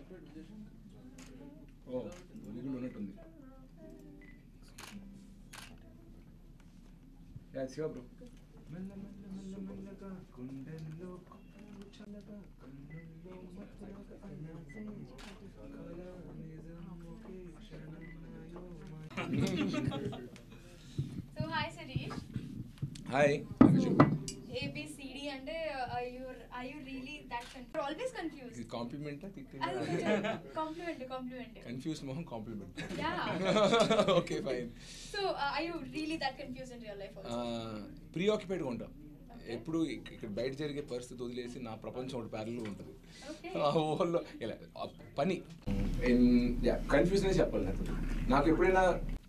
ఓ ఇది కూడా ఉన్నట్టుంది యా శివ బ్రో మెల్ల మెల్ల మెల్ల మెల్లగా గుండెల్లో కొత్తలు చల్లగా కన్నుల్లో మత్తులాగా అన్నాసే కల నిజం ఒకే క్షణంలో so hi Sarish hi ABCD అంటే I you really that confuse always confuse ఇది కాంప్లిమెంట్ కాంప్లిమెంట్ కాంప్లిమెంట్ కన్ఫ్యూజ్ మొహం compliment Yeah. Okay fine so I you really that confuse in real life ప్రీ ఆక్యుపైడ్గా ఉంటాం ఎప్పుడు ఇక్- ఇక్కడ బయట జరిగే పరిస్థితి వదిలేసి నా ప్రపంచం ఒకటి ప్యారల్ ఉంటుంది Okay. ఆ ఊళ్ళో ఇలా ఆ పని కన్ఫ్యూజన్ చెప్పాలి నాకు నాకు ఎప్పుడైనా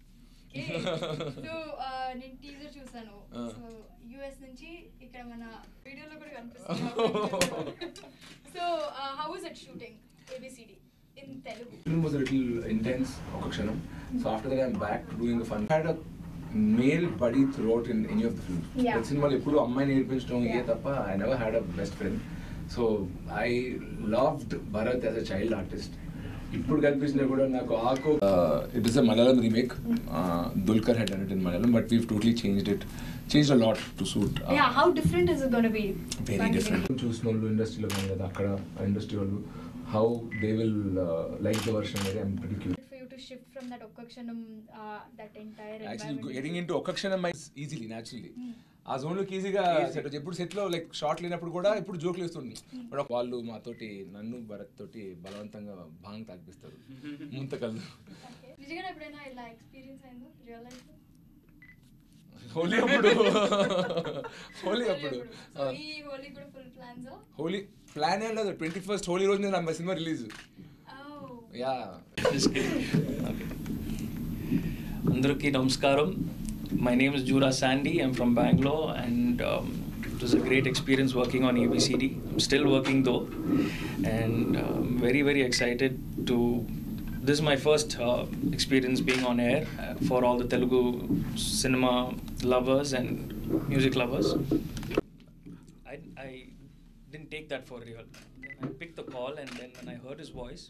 సో నేను టీజర్ చూసాను Ah. సో యుఎస్ నుంచి ఇక్కడ మన వీడియోలో కూడా కనిపిస్తుంది so how is it shooting ABCD in Telugu film was little intense ఒక క్షణం so after that I'm back doing fun had a male buddy throughout in any of the film Yeah. సినిమాలు ఎప్పుడు అమ్మాయి నేర్పించడం ఇదే Yeah. తప్ప I never had a best friend so I loved Bharat as a child artist ఇప్పుడు కనిపించినా కూడా నాకు ఆకు it is a Malayalam remake Dulquer head done it in Malayalam but we've totally changed it change a lot to suit yeah how different is it gonna be very different చూసిన వాళ్ళు ఇండస్ట్రీలో కానీ కదా అక్కడ ఇండస్ట్రీ వాళ్ళు how they will like the version అనేది I'm pretty cure for you to shift from that Okakshanam, uh, that entire actually environment. Getting into ఒక్క క్షణం ఈజీలీ న్యాచురల్లీ ఆ జోన్ లోకి ఈజీగా సెట్ ఎప్పుడు సెట్ లో లైక్ షార్ట్ లేనప్పుడు కూడా ఇప్పుడు జోకులు వేస్తుంది బట్ వాళ్ళు మాతోటి నన్ను భరత్ తోటి బలవంతంగా భాంగ్ తాగిపిస్తారు ముంతకల్లు Okay. నిజంగా ఎప్పుడైనా ఇలా ఎక్స్పీరియన్స్ అయిందో రియల్ లైఫ్ హోలీ అప్పుడు హోలీ అప్పుడు సో ఈ హోలీ కూడా ఫుల్ ప్లాన్స్ హోలీ ప్లాన్ ఏం లేదు ట్వంటీ ఫస్ట్ హోలీ రోజు నా సినిమా రిలీజ్ యా అందరికీ నమస్కారం my name is Judah Sandhy I'm from Bangalore and it was a great experience working on ABCD still working though and very very excited to this my first experience being on air for all the Telugu cinema lovers and music lovers I, I didn't take that for real. Then I picked the call, and then when I heard his voice,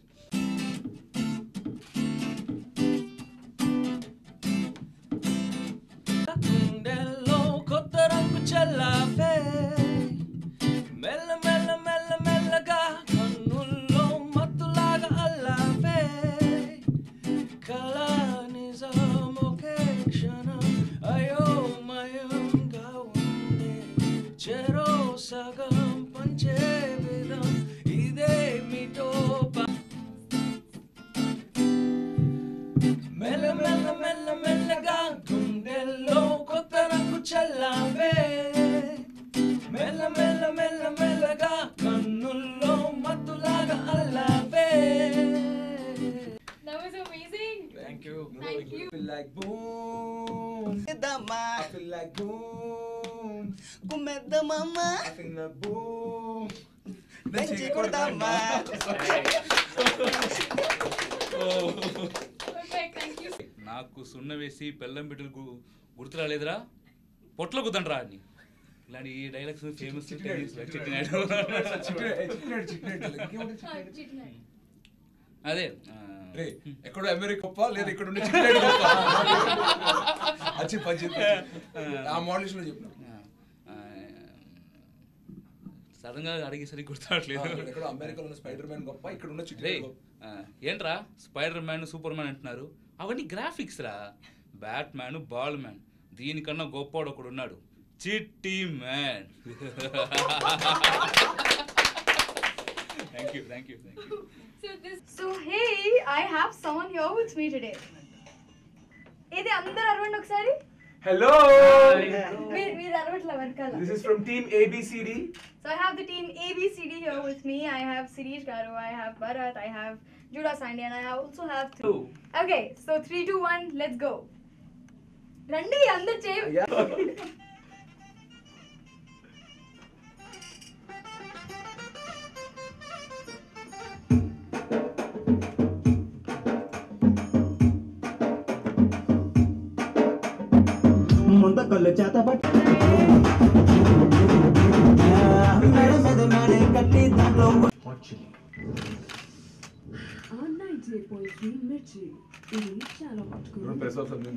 గుండెల్లో కొత్త రంగు చల్లాపే మెల్ల మెల్ల మెల్ల మెల్లగా కన్నుల్లో మత్తులాగా అల్లాపే కళ నిజం ఒకే క్షణం అయోమయంగా ఉంది చెరో సగం పంచే విధం ఇదే మీతో ప- మెల్ల మెల్ల మెల్ల మెల్లగా గుండెల్లో కొత్త రంగు చల్లావే మెల్ల మెల్ల మెల్ల మెల్లగా కన్నుల్లో మత్తులాగా అల్లావే That was amazing. Thank you Thank you. feel like boom I feel like boom I feel like boom దంచి కొడతామా. Perfect. Thank you. నాకు సున్న వేసి బెల్లం బిడ్డలు గు- గుర్తు రాలేదురా పొట్లో కుదండ్రా అని ఇలాంటి ఈ డైలాగ్స్ ఫేమస్ చిట్టినాడు. చిట్టినాడు చిట్టినాడు, చిట్టినాడు. ఇంకేముంది Ah, చిట్టినాడు? chitnut. అదే ఆ, రే ఎక్కడో అమెరికా గొప్ప లేదా ఇక్కడ ఉండే చిట్టినాడు గొప్ప అది చెప్పు, అది చెప్పు. ఆ మోడల్స్ లో చెప్పిన ఆ, సడన్ గా అడిగేసరికి గుర్తురావట్లేదు ఎక్కడో అమెరికాలో ఉన్న స్పైడర్ మ్యాన్ గొప్ప ఇక్కడ ఉన్న రే చిట్టినాడు గొప్ప ఆ, ఏంట్రా స్పైడర్ మ్యాన్ సూపర్ మ్యాన్ అంటున్నారు అవన్నీ గ్రాఫిక్స్ రా బ్యాట్ మ్యాన్ బాల్ మ్యాన్ దీనికన్నా గొప్పవాడు ఒకడు ఉన్నాడు Chitti man thank you thank you thank you So this. So hey, I have someone here with me today. ఇది అందరు అరవండి ఒకసారి Hello! మీరు మీరు అరవట్ల వెనకాల This is from Team ABCD. So I have the team ABCD here with me. I have Sirish Garu, I have Bharat, I have Judah Sandy, and I also have. Th- Two. okay, so three, two, one, let's go. రండి అందరు చేయ ముంద కళ్ళు చేత పట్టి మేడ మీద మేడ కట్టి దాంట్లో ఆ నైట్ పోయి మిర్చి ఇది చాలా మటుకు ప్రెస్ వస్తుంది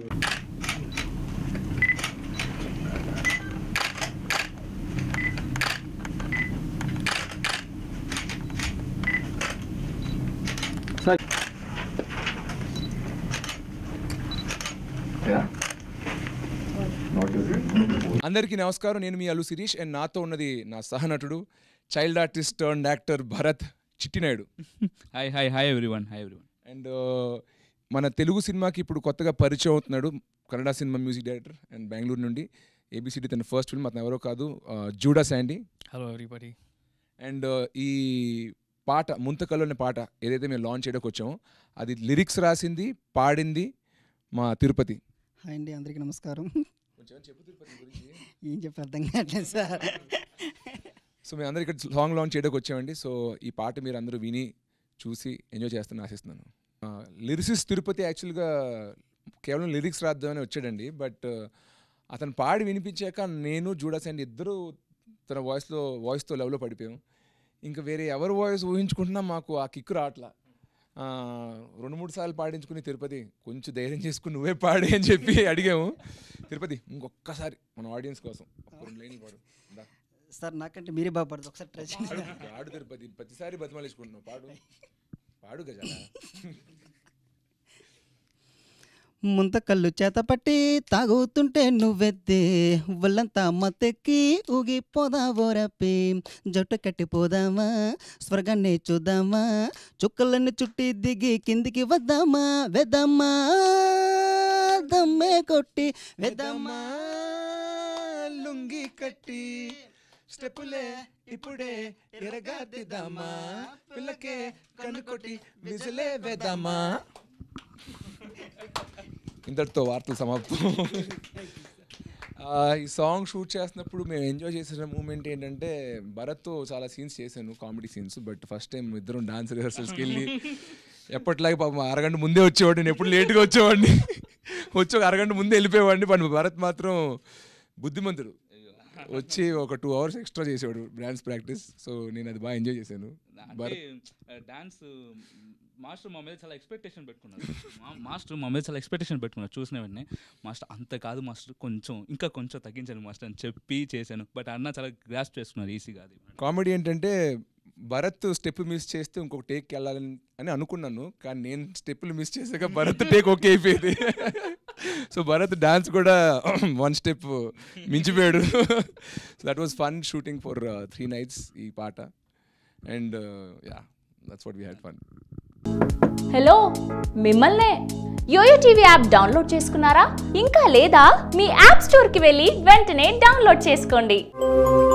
అందరికీ నమస్కారం నేను మీ అల్లు శిరీష్ అండ్ నాతో ఉన్నది నా సహనటుడు child artist turn actor Bharat Chittinaidu hi hi hi everyone hi everyone and మన తెలుగు సినిమాకి ఇప్పుడు కొత్తగా పరిచయం అవుతున్నాడు Kannada cinema music director and Bengaluru నుండి ఏబిసిడి తన ఫస్ట్ ఫిల్మ్ అతను ఎవరో కాదు Judah Sandhy Hello, everybody. And ఈ పాట ముంతకల్లో అనే పాట ఏదైతే మేము లాంచ్ చేయడానికి వచ్చామో అది లిరిక్స్ రాసింది పాడింది మా తిరుపతి హాయ్ అండి అందరికీ నమస్కారం కొంచెం చెప్పు తిరుపతి గురించి ఏం చెప్పి అర్థం కావట్లేదు సార్ సో మేము అందరు ఇక్కడ సాంగ్ లాంచ్ చేయడానికి వచ్చామండి సో ఈ పాట మీరు అందరూ విని చూసి ఎంజాయ్ చేస్తారని ఆశిస్తున్నాను లిరిసిస్ తిరుపతి యాక్చువల్గా కేవలం లిరిక్స్ రాద్దామని వచ్చాడండి బట్ అతను పాడి వినిపించాక నేను జూడాస్ అండ్ ఇద్దరు తన వాయిస్లో వాయిస్తో లెవెల్లో పడిపోయాం ఇంకా వేరే ఎవరు వాయిస్ ఊహించుకుంటున్నా మాకు ఆ కిక్ రావట్లా ఆ, రెండు మూడు సార్లు పాడించుకుని తిరుపతి కొంచెం ధైర్యం చేసుకుని నువ్వే పాడి అని చెప్పి అడిగాము తిరుపతి ఇంకొక్కసారి మన ఆడియన్స్ కోసం ఒక రెండు లైన్లు పాడు ఇందా. సార్ నాకంటే మీరే బాగా పడదు ఒకసారి ట్రై చేయండి పాడు పాడు తిరుపతి ప్రతిసారి బతిమాలేసుకుంటున్నావు పాడు పాడు గజాల ముంత కళ్ళు చేత పట్టి తాగుతుంటే నువ్వెత్తే ఒళ్ళంతా మత్తెక్కి ఊగిపోదావో రప్పి జట్టు కట్టిపోదామా స్వర్గాన్ని చూద్దామా చుక్కలన్నీ చుట్టి దిగి కిందికి వద్దామా వెదమ్మా దమ్మే కొట్టి వెదమ్మా లుంగి కట్టి స్టెప్పులే ఇప్పుడే ఎరగాదిద్దామా పిల్లకే కనుకొట్టి విజలే వేద్దామా ఇంతటితో వార్తలు సమాప్తం ఆ, ఈ సాంగ్ షూట్ చేస్తున్నప్పుడు మేము ఎంజాయ్ చేసిన మూమెంట్ ఏంటంటే భరత్తో చాలా సీన్స్ చేశాను comedy scenes but first time ఇద్దరం డాన్స్ రిహర్సల్స్కి వెళ్ళి ఎప్పటిలాగే పాపం అరగంట ముందే వచ్చేవాడిని నేను ఎప్పుడు లేట్గా వచ్చేవాడిని వచ్చి ఒక అరగంట ముందే వెళ్ళిపోయేవాడిని బట్ భరత్ మాత్రం బుద్ధిమంతుడు వచ్చి ఒక టూ అవర్స్ ఎక్స్ట్రా చేసేవాడు డాన్స్ ప్రాక్టీస్ సో నేను అది బాగా ఎంజాయ్ చేశాను అంటే భరత్ డాన్స్ మాస్టర్ మా మీద చాలా ఎక్స్పెక్టేషన్ పెట్టుకున్నారు మా- మాస్టర్ మా మీద చాలా ఎక్స్పెక్టేషన్ పెట్టుకున్నారు చూసిన వెంటనే మాస్టర్ అంత కాదు మాస్టర్ కొంచెం ఇంకా కొంచెం తగ్గించాను మాస్టర్ అని చెప్పి చేశాను బట్ అన్న చాలా గ్రాస్ప్ చేసుకున్నారు ఈజీగా అది కామెడీ ఏంటంటే భరత్ స్టెప్ మిస్ చేస్తే ఇంకొక టేక్కి వెళ్ళాలని అని అనుకున్నాను కానీ నేను స్టెప్పులు మిస్ చేసాక భరత్ టేక్ ఓకే అయిపోయింది సో భరత్ డాన్స్ కూడా వన్ స్టెప్ మించిపోయాడు so that was fun shooting for three nights ఈ పాట and yeah that's what we had fun hello మిమ్మల్నే యోయో టీవీ యాప్ డౌన్లోడ్ చేసుకున్నారా ఇంకా లేదా మీ యాప్ స్టోర్కి వెళ్ళి వెంటనే డౌన్లోడ్ చేసుకోండి